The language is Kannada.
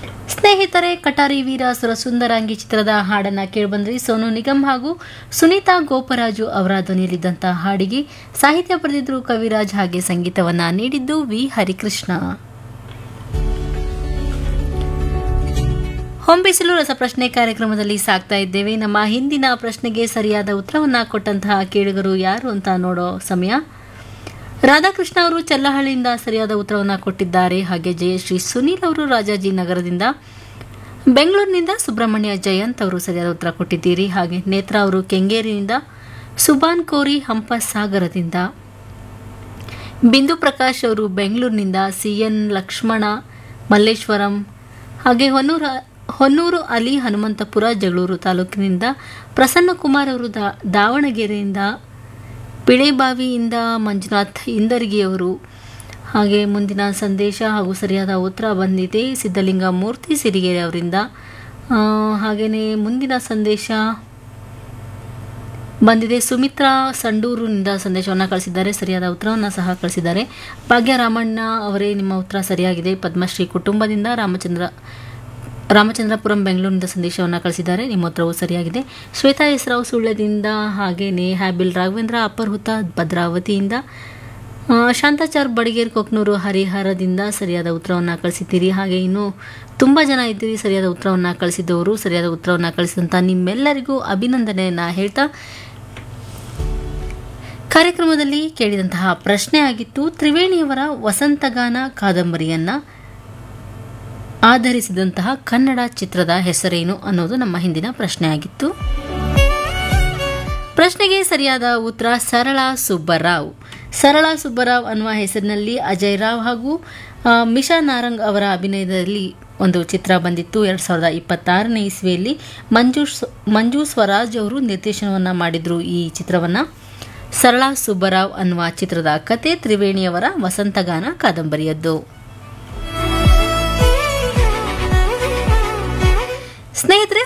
ಸ್ನೇಹಿತರೆ ಕಟಾರಿ ವೀರ ಸುರಸುಂದರಾಂಗಿ ಚಿತ್ರದ ಹಾಡನ್ನ ಕೇಳಿಬಂದ್ರಿ ಸೋನು ನಿಗಮ್ ಹಾಗೂ ಸುನೀತಾ ಗೋಪರಾಜು ಅವರ ಧ್ವನಿಯಲ್ಲಿದ್ದಂಥ ಹಾಡಿಗೆ ಸಾಹಿತ್ಯ ಬರೆದಿದ್ರು ಕವಿರಾಜ್ ಹಾಗೆ ಸಂಗೀತವನ್ನ ನೀಡಿದ್ದು ವಿ ಹರಿಕೃಷ್ಣ ಹೊಂಬಿಸಿಲು ರಸಪ್ರಶ್ನೆ ಕಾರ್ಯಕ್ರಮದಲ್ಲಿ ಸಾಕ್ತಾ ಇದ್ದೇವೆ ನಮ್ಮ ಹಿಂದಿನ ಪ್ರಶ್ನೆಗೆ ಸರಿಯಾದ ಉತ್ತರವನ್ನ ಕೊಟ್ಟಂತಹ ಕೇಳುಗರು ಯಾರು ಅಂತ ನೋಡೋ ಸಮಯ ರಾಧಾಕೃಷ್ಣ ಅವರು ಚಲ್ಲಹಳ್ಳಿಯಿಂದ ಸರಿಯಾದ ಉತ್ತರವನ್ನು ಕೊಟ್ಟಿದ್ದಾರೆ ಹಾಗೆ ಜಯಶ್ರೀ ಸುನೀಲ್ ಅವರು ರಾಜಾಜಿನಗರದಿಂದ ಬೆಂಗಳೂರಿನಿಂದ ಸುಬ್ರಹ್ಮಣ್ಯ ಜಯಂತ್ ಅವರು ಸರಿಯಾದ ಉತ್ತರ ಕೊಟ್ಟಿದ್ದೀರಿ ಹಾಗೆ ನೇತ್ರ ಅವರು ಕೆಂಗೇರಿನಿಂದ ಸುಬಾನ್ ಕೋರಿ ಹಂಪಸಾಗರದಿಂದ ಬಿಂದು ಪ್ರಕಾಶ್ ಅವರು ಬೆಂಗಳೂರಿನಿಂದ ಸಿಎನ್ ಲಕ್ಷ್ಮಣ ಮಲ್ಲೇಶ್ವರಂ ಹಾಗೆ ಹೊನ್ನೂರ ಹೊನ್ನೂರು ಅಲಿ ಹನುಮಂತಪುರ ಜಗಳೂರು ತಾಲೂಕಿನಿಂದ ಪ್ರಸನ್ನ ಕುಮಾರ್ ಅವರು ದಾ ದಾವಣಗೆರೆಯಿಂದ ಪಿಳೆಬಾವಿಯಿಂದ ಮಂಜುನಾಥ್ ಇಂದರ್ಗಿಯವರು ಹಾಗೆ ಮುಂದಿನ ಸಂದೇಶ ಹಾಗೂ ಸರಿಯಾದ ಉತ್ತರ ಬಂದಿದೆ ಸಿದ್ಧಲಿಂಗ ಮೂರ್ತಿ ಸಿರಿಗೆರೆ ಅವರಿಂದ ಹಾಗೆಯೇ ಮುಂದಿನ ಸಂದೇಶ ಬಂದಿದೆ ಸುಮಿತ್ರಾ ಸಂಡೂರಿನಿಂದ ಸಂದೇಶವನ್ನು ಕಳಿಸಿದ್ದಾರೆ ಸರಿಯಾದ ಉತ್ತರವನ್ನು ಸಹ ಕಳಿಸಿದ್ದಾರೆ ಭಾಗ್ಯ ರಾಮಣ್ಣ ಅವರೇ ನಿಮ್ಮ ಉತ್ತರ ಸರಿಯಾಗಿದೆ ಪದ್ಮಶ್ರೀ ಕುಟುಂಬದಿಂದ ರಾಮಚಂದ್ರ ರಾಮಚಂದ್ರಪುರಂ ಬೆಂಗಳೂರಿನಿಂದ ಸಂದೇಶವನ್ನು ಕಳಿಸಿದ್ದಾರೆ ನಿಮ್ಮ ಉತ್ತರವು ಸರಿಯಾಗಿದೆ ಶ್ವೇತಾ ಹೆಸರಾವ್ ಸುಳ್ಯದಿಂದ ಹಾಗೆಯೇ ಹ್ಯಾಬಿಲ್ ರಾಘವೇಂದ್ರ ಅಪರ್ಹುತ ಭದ್ರಾವತಿಯಿಂದ ಶಾಂತಾಚಾರ್ ಬಡಿಗೇರ್ ಕೊಕ್ನೂರು ಹರಿಹರದಿಂದ ಸರಿಯಾದ ಉತ್ತರವನ್ನು ಕಳಿಸಿದ್ದೀರಿ ಹಾಗೆ ಇನ್ನು ತುಂಬ ಜನ ಇದ್ದೀರಿ ಸರಿಯಾದ ಉತ್ತರವನ್ನು ಕಳಿಸಿದವರು ಸರಿಯಾದ ಉತ್ತರವನ್ನು ಕಳಿಸಿದಂಥ ನಿಮ್ಮೆಲ್ಲರಿಗೂ ಅಭಿನಂದನೆಯನ್ನು ಹೇಳ್ತಾ ಕಾರ್ಯಕ್ರಮದಲ್ಲಿ ಕೇಳಿದಂತಹ ಪ್ರಶ್ನೆ ಆಗಿತ್ತು ತ್ರಿವೇಣಿಯವರ ವಸಂತಗಾನ ಕಾದಂಬರಿಯನ್ನು ಆಧರಿಸಿದಂತಹ ಕನ್ನಡ ಚಿತ್ರದ ಹೆಸರೇನು ಅನ್ನೋದು ನಮ್ಮ ಹಿಂದಿನ ಪ್ರಶ್ನೆ ಆಗಿತ್ತು ಪ್ರಶ್ನೆಗೆ ಸರಿಯಾದ ಉತ್ತರ ಸರಳ ಸುಬ್ಬರಾವ್ ಸರಳ ಸುಬ್ಬರಾವ್ ಅನ್ನುವ ಹೆಸರಿನಲ್ಲಿ ಅಜಯ್ ರಾವ್ ಹಾಗೂ ಮಿಶಾ ನಾರಂಗ್ ಅವರ ಅಭಿನಯದಲ್ಲಿ ಒಂದು ಚಿತ್ರ ಬಂದಿತ್ತು ಎರಡು ಸಾವಿರದ ಇಪ್ಪತ್ತಾರನೇ ಇಸ್ವಿಯಲ್ಲಿ ಮಂಜು ಮಂಜು ಸ್ವರಾಜ್ ಅವರು ನಿರ್ದೇಶನವನ್ನು ಮಾಡಿದ್ರು ಈ ಚಿತ್ರವನ್ನು ಸರಳ ಸುಬ್ಬರಾವ್ ಅನ್ನುವ ಚಿತ್ರದ ಕತೆ ತ್ರಿವೇಣಿಯವರ ವಸಂತಗಾನ ಕಾದಂಬರಿಯದ್ದು ಸ್ನೇಹಿತರೆ